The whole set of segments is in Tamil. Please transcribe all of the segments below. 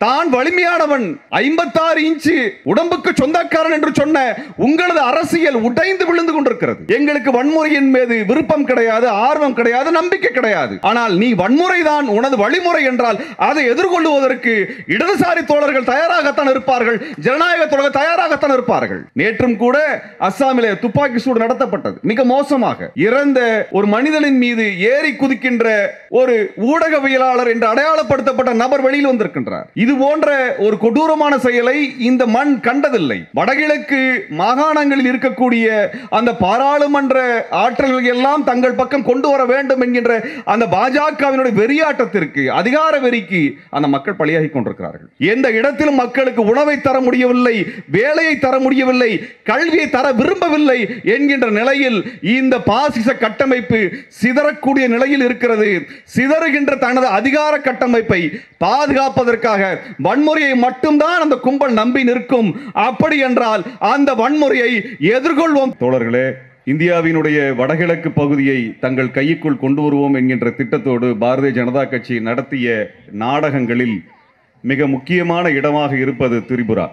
தான் வலிமையானவன் ஐம்பத்தாறு இன்ச்சு உடம்புக்கு சொந்தக்காரன் என்று சொன்ன உங்களது அரசியல் உடைந்து விழுந்து கொண்டிருக்கிறது எங்களுக்கு வன்முறையின் மீது விருப்பம் கிடையாது ஆர்வம் கிடையாது நம்பிக்கை கிடையாது ஆனால் நீ வன்முறை தான் உனது வழிமுறை என்றால் அதை எதிர்கொள்வதற்கு இடதுசாரி தோழர்கள் தயாராகத்தான் இருப்பார்கள் ஜனநாயக தோழர்கள் தயாராகத்தான் இருப்பார்கள் நேற்றும் கூட அஸ்ஸாமிலே துப்பாக்கி சூடு நடத்தப்பட்டது மிக மோசமாக இறந்த ஒரு மனிதனின் மீது ஏறி குதிக்கின்ற ஒரு ஊடகவியலாளர் என்று அடையாளப்படுத்தப்பட்ட நபர் வெளியில் வந்திருக்கின்றார் இது போன்ற ஒரு கொடூரமான செயலை இந்த மண் கண்டதில்லை வடகிழக்கு மாகாணங்களில் இருக்கக்கூடிய அந்த பாராளுமன்ற ஆற்றல்கள் எல்லாம் தங்கள் பக்கம் கொண்டு வர வேண்டும் என்கின்ற அந்த பாஜகவினுடைய வெறியாட்டத்திற்கு அதிகார வெறிக்கு அந்த மக்கள் பலியாகி கொண்டிருக்கிறார்கள் எந்த இடத்திலும் மக்களுக்கு உணவை தர முடியவில்லை வேலையை தர முடியவில்லை கல்வியை தர விரும்பவில்லை என்கின்ற நிலையில் இந்த பாசிச கட்டமைப்பு சிதறக்கூடிய நிலையில் இருக்கிறது சிதறுகின்ற தனது அதிகார கட்டமைப்பை பாதுகாப்பதற்காக வன்முறையை மட்டும்தான் அந்த கும்பல் நம்பி நிற்கும் அப்படி என்றால் அந்த வன்முறையை எதிர்கொள்வோம் தோழர்களே இந்தியாவினுடைய வடகிழக்கு பகுதியை தங்கள் கைக்குள் கொண்டு வருவோம் என்கின்ற திட்டத்தோடு பாரதிய ஜனதா கட்சி நடத்திய நாடகங்களில் மிக முக்கியமான இடமாக இருப்பது திரிபுரா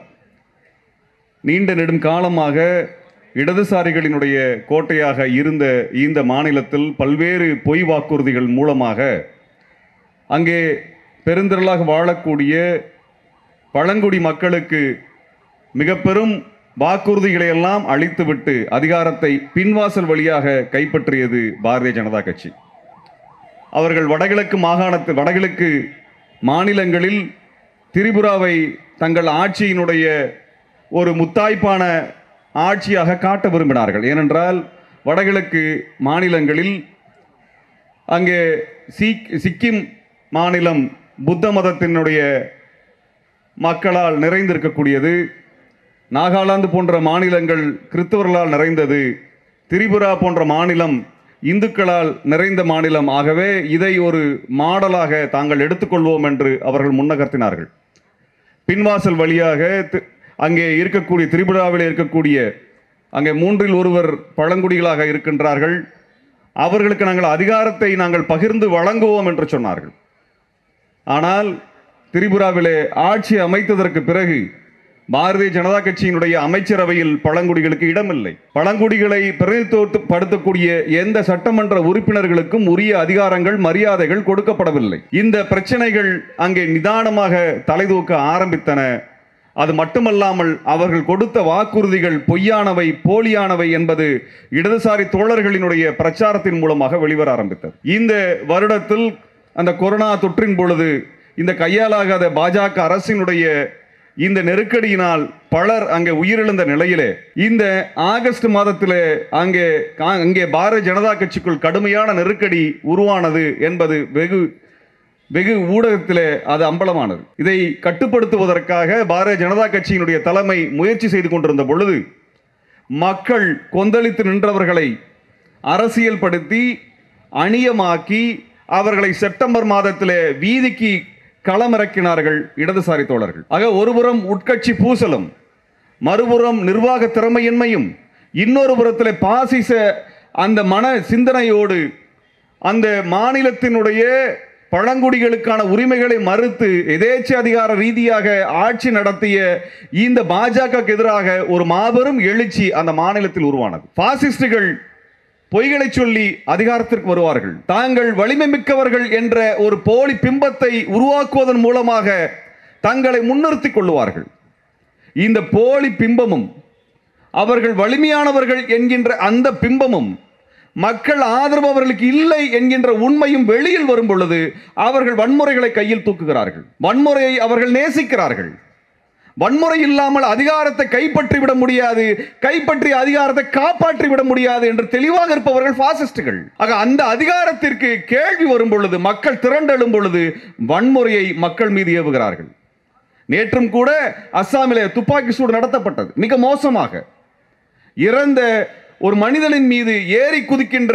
நீண்ட நெடும் காலமாக இடதுசாரிகளினுடைய கோட்டையாக இருந்த இந்த மாநிலத்தில் பல்வேறு பொய் வாக்குறுதிகள் மூலமாக அங்கே பெருந்திரளாக வாழக்கூடிய பழங்குடி மக்களுக்கு மிக பெரும் வாக்குறுதிகளை எல்லாம் அளித்துவிட்டு அதிகாரத்தை பின்வாசல் வழியாக கைப்பற்றியது பாரதிய ஜனதா கட்சி அவர்கள் வடகிழக்கு மாகாணத்து வடகிழக்கு மாநிலங்களில் திரிபுராவை தங்கள் ஆட்சியினுடைய ஒரு முத்தாய்ப்பான ஆட்சியாக காட்ட விரும்பினார்கள் ஏனென்றால் வடகிழக்கு மாநிலங்களில் அங்கே சீக் சிக்கிம் மாநிலம் புத்த மதத்தினுடைய மக்களால் நிறைந்திருக்கக்கூடியது நாகாலாந்து போன்ற மாநிலங்கள் கிறிஸ்தவர்களால் நிறைந்தது திரிபுரா போன்ற மாநிலம் இந்துக்களால் நிறைந்த மாநிலம் ஆகவே இதை ஒரு மாடலாக தாங்கள் எடுத்துக்கொள்வோம் என்று அவர்கள் முன்னகர்த்தினார்கள் பின்வாசல் வழியாக தி- அங்கே இருக்கக்கூடிய திரிபுராவில் இருக்கக்கூடிய அங்கே மூன்றில் ஒருவர் பழங்குடிகளாக இருக்கின்றார்கள் அவர்களுக்கு நாங்கள் அதிகாரத்தை நாங்கள் பகிர்ந்து வழங்குவோம் என்று சொன்னார்கள் ஆனால் திரிபுராவிலே ஆட்சி அமைத்ததற்கு பிறகு பாரதிய ஜனதா கட்சியினுடைய அமைச்சரவையில் பழங்குடிகளுக்கு இடமில்லை பழங்குடிகளை பிரதிநிதித்துவப்படுத்தக்கூடிய எந்த சட்டமன்ற உறுப்பினர்களுக்கும் உரிய அதிகாரங்கள் மரியாதைகள் கொடுக்கப்படவில்லை இந்த பிரச்சனைகள் அங்கே நிதானமாக தலைதூக்க ஆரம்பித்தன அது மட்டுமல்லாமல் அவர்கள் கொடுத்த வாக்குறுதிகள் பொய்யானவை போலியானவை என்பது இடதுசாரி தோழர்களினுடைய பிரச்சாரத்தின் மூலமாக வெளிவர ஆரம்பித்தது இந்த வருடத்தில் அந்த கொரோனா தொற்றின் பொழுது இந்த கையாலாகாத பாஜக அரசினுடைய இந்த நெருக்கடியினால் பலர் அங்கே உயிரிழந்த நிலையிலே இந்த ஆகஸ்ட் மாதத்திலே அங்கே கா- அங்கே பாரதிய ஜனதா கட்சிக்குள் கடுமையான நெருக்கடி உருவானது என்பது வெகு வெகு ஊடகத்திலே அது அம்பலமானது இதை கட்டுப்படுத்துவதற்காக பாரதிய ஜனதா கட்சியினுடைய தலைமை முயற்சி செய்து கொண்டிருந்த பொழுது மக்கள் கொந்தளித்து நின்றவர்களை அரசியல் படுத்தி அணியமாக்கி அவர்களை செப்டம்பர் மாதத்திலே வீதிக்கு களமிறக்கினார்கள் இடதுசாரி தோழர்கள் ஆக ஒருபுறம் உட்கட்சி பூசலும் மறுபுறம் நிர்வாக திறமையின்மையும் இன்னொரு புறத்தில் பாசிச அந்த மன சிந்தனையோடு அந்த மாநிலத்தினுடைய பழங்குடிகளுக்கான உரிமைகளை மறுத்து எதேச்ச அதிகார ரீதியாக ஆட்சி நடத்திய இந்த பாஜகவுக்கு எதிராக ஒரு மாபெரும் எழுச்சி அந்த மாநிலத்தில் உருவானது பாசிஸ்டுகள் பொய்களை சொல்லி அதிகாரத்திற்கு வருவார்கள் தாங்கள் வலிமை மிக்கவர்கள் என்ற ஒரு போலி பிம்பத்தை உருவாக்குவதன் மூலமாக தங்களை முன்னிறுத்திக் கொள்ளுவார்கள் இந்த போலி பிம்பமும் அவர்கள் வலிமையானவர்கள் என்கின்ற அந்த பிம்பமும் மக்கள் ஆதரவு அவர்களுக்கு இல்லை என்கின்ற உண்மையும் வெளியில் வரும் பொழுது அவர்கள் வன்முறைகளை கையில் தூக்குகிறார்கள் வன்முறையை அவர்கள் நேசிக்கிறார்கள் வன்முறை இல்லாமல் அதிகாரத்தை கைப்பற்றி விட முடியாது கைப்பற்றிய அதிகாரத்தை காப்பாற்றி விட முடியாது என்று தெளிவாக இருப்பவர்கள் பாசிஸ்டுகள் ஆக அந்த அதிகாரத்திற்கு கேள்வி வரும் பொழுது மக்கள் திரண்டெழும் பொழுது வன்முறையை மக்கள் மீது ஏவுகிறார்கள் நேற்றும் கூட அஸ்ஸாமிலே துப்பாக்கி சூடு நடத்தப்பட்டது மிக மோசமாக இறந்த ஒரு மனிதனின் மீது ஏறி குதிக்கின்ற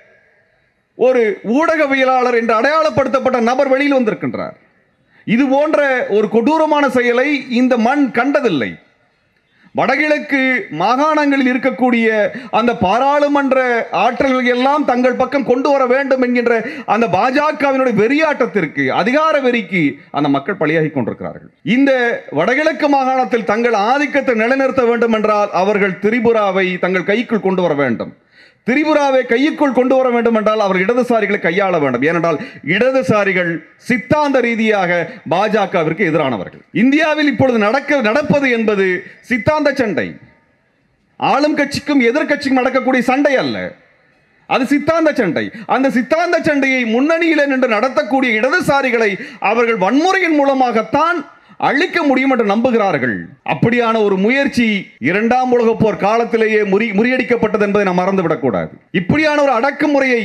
ஒரு ஊடகவியலாளர் என்று அடையாளப்படுத்தப்பட்ட நபர் வெளியில் வந்திருக்கின்றார் இது போன்ற ஒரு கொடூரமான செயலை இந்த மண் கண்டதில்லை வடகிழக்கு மாகாணங்களில் இருக்கக்கூடிய அந்த பாராளுமன்ற ஆற்றல்கள் எல்லாம் தங்கள் பக்கம் கொண்டு வர வேண்டும் என்கின்ற அந்த பாஜகவினுடைய வெறியாட்டத்திற்கு அதிகார வெறிக்கு அந்த மக்கள் பலியாகி கொண்டிருக்கிறார்கள் இந்த வடகிழக்கு மாகாணத்தில் தங்கள் ஆதிக்கத்தை நிலைநிறுத்த வேண்டும் என்றால் அவர்கள் திரிபுராவை தங்கள் கைக்குள் கொண்டு வர வேண்டும் திரிபுராவை கையுக்குள் கொண்டு வர வேண்டும் என்றால் அவர் இடதுசாரிகளை கையாள வேண்டும் ஏனென்றால் இடதுசாரிகள் சித்தாந்த ரீதியாக பாஜகவிற்கு எதிரானவர்கள் இந்தியாவில் இப்பொழுது நடக்க நடப்பது என்பது சித்தாந்த சண்டை ஆளும் கட்சிக்கும் எதிர்க்கட்சிக்கும் நடக்கக்கூடிய சண்டை அல்ல அது சித்தாந்த சண்டை அந்த சித்தாந்த சண்டையை முன்னணியில் நின்று நடத்தக்கூடிய இடதுசாரிகளை அவர்கள் வன்முறையின் மூலமாகத்தான் அழிக்க முடியும் என்று நம்புகிறார்கள் அப்படியான ஒரு முயற்சி இரண்டாம் உலகப் போர் காலத்திலேயே முறி முறியடிக்கப்பட்டது என்பதை நாம் மறந்துவிடக் கூடாது இப்படியான ஒரு அடக்குமுறையை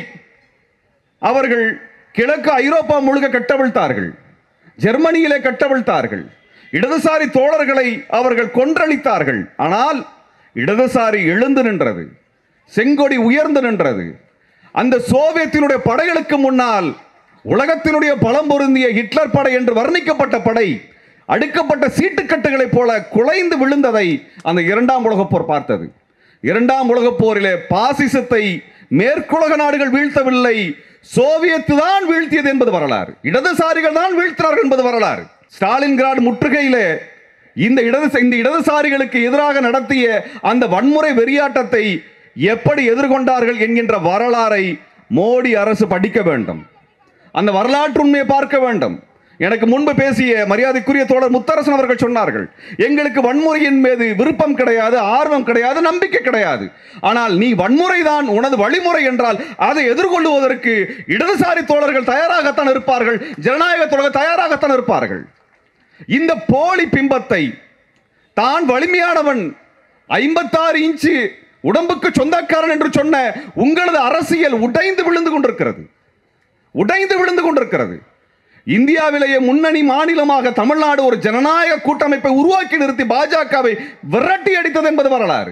அவர்கள் கிழக்கு ஐரோப்பா முழுக்க கட்டவிழ்த்தார்கள் ஜெர்மனியிலே கட்டவிழ்த்தார்கள் இடதுசாரி தோழர்களை அவர்கள் கொன்றளித்தார்கள் ஆனால் இடதுசாரி எழுந்து நின்றது செங்கொடி உயர்ந்து நின்றது அந்த சோவியத்தினுடைய படைகளுக்கு முன்னால் உலகத்தினுடைய பலம் பொருந்திய ஹிட்லர் படை என்று வர்ணிக்கப்பட்ட படை அடுக்கப்பட்ட சீட்டுக்கட்டுகளைப் போல குலைந்து விழுந்ததை அந்த இரண்டாம் உலகப் போர் பார்த்தது இரண்டாம் உலகப் போரிலே பாசிசத்தை மேற்குலக நாடுகள் வீழ்த்தவில்லை சோவியத்து தான் வீழ்த்தியது என்பது வரலாறு இடதுசாரிகள் தான் வீழ்த்தினார்கள் என்பது வரலாறு ஸ்டாலின் கிராட் முற்றுகையிலே இந்த இடது இந்த இடதுசாரிகளுக்கு எதிராக நடத்திய அந்த வன்முறை வெறியாட்டத்தை எப்படி எதிர்கொண்டார்கள் என்கின்ற வரலாறை மோடி அரசு படிக்க வேண்டும் அந்த வரலாற்று உண்மையை பார்க்க வேண்டும் எனக்கு முன்பு பேசிய மரியாதைக்குரிய தோழர் முத்தரசன் அவர்கள் சொன்னார்கள் எங்களுக்கு வன்முறையின் மீது விருப்பம் கிடையாது ஆர்வம் கிடையாது நம்பிக்கை கிடையாது ஆனால் நீ வன்முறை தான் உனது வழிமுறை என்றால் அதை எதிர்கொள்வதற்கு இடதுசாரி தோழர்கள் தயாராகத்தான் இருப்பார்கள் ஜனநாயக தோழர்கள் தயாராகத்தான் இருப்பார்கள் இந்த போலி பிம்பத்தை தான் வலிமையானவன் ஐம்பத்தாறு இன்ச்சு உடம்புக்கு சொந்தக்காரன் என்று சொன்ன உங்களது அரசியல் உடைந்து விழுந்து கொண்டிருக்கிறது உடைந்து விழுந்து கொண்டிருக்கிறது இந்தியாவிலேயே முன்னணி மாநிலமாக தமிழ்நாடு ஒரு ஜனநாயக கூட்டமைப்பை உருவாக்கி நிறுத்தி பாஜகவை விரட்டி அடித்தது என்பது வரலாறு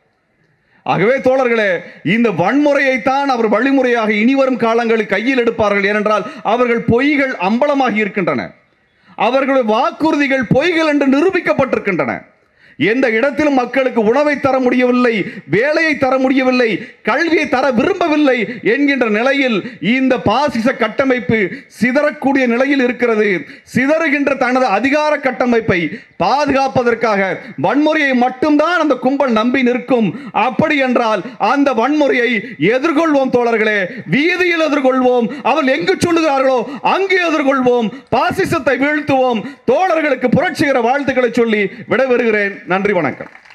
ஆகவே தோழர்களே இந்த வன்முறையைத்தான் அவர் வழிமுறையாக இனிவரும் காலங்களில் கையில் எடுப்பார்கள் ஏனென்றால் அவர்கள் பொய்கள் அம்பலமாகி இருக்கின்றன அவர்களுடைய வாக்குறுதிகள் பொய்கள் என்று நிரூபிக்கப்பட்டிருக்கின்றன எந்த இடத்திலும் மக்களுக்கு உணவை தர முடியவில்லை வேலையை தர முடியவில்லை கல்வியை தர விரும்பவில்லை என்கின்ற நிலையில் இந்த பாசிச கட்டமைப்பு சிதறக்கூடிய நிலையில் இருக்கிறது சிதறுகின்ற தனது அதிகார கட்டமைப்பை பாதுகாப்பதற்காக வன்முறையை மட்டும்தான் அந்த கும்பல் நம்பி நிற்கும் அப்படி என்றால் அந்த வன்முறையை எதிர்கொள்வோம் தோழர்களே வீதியில் எதிர்கொள்வோம் அவர் எங்கு சொல்லுகிறார்களோ அங்கு எதிர்கொள்வோம் பாசிசத்தை வீழ்த்துவோம் தோழர்களுக்கு புரட்சிகர வாழ்த்துக்களை சொல்லி விடைபெறுகிறேன் நன்றி வணக்கம்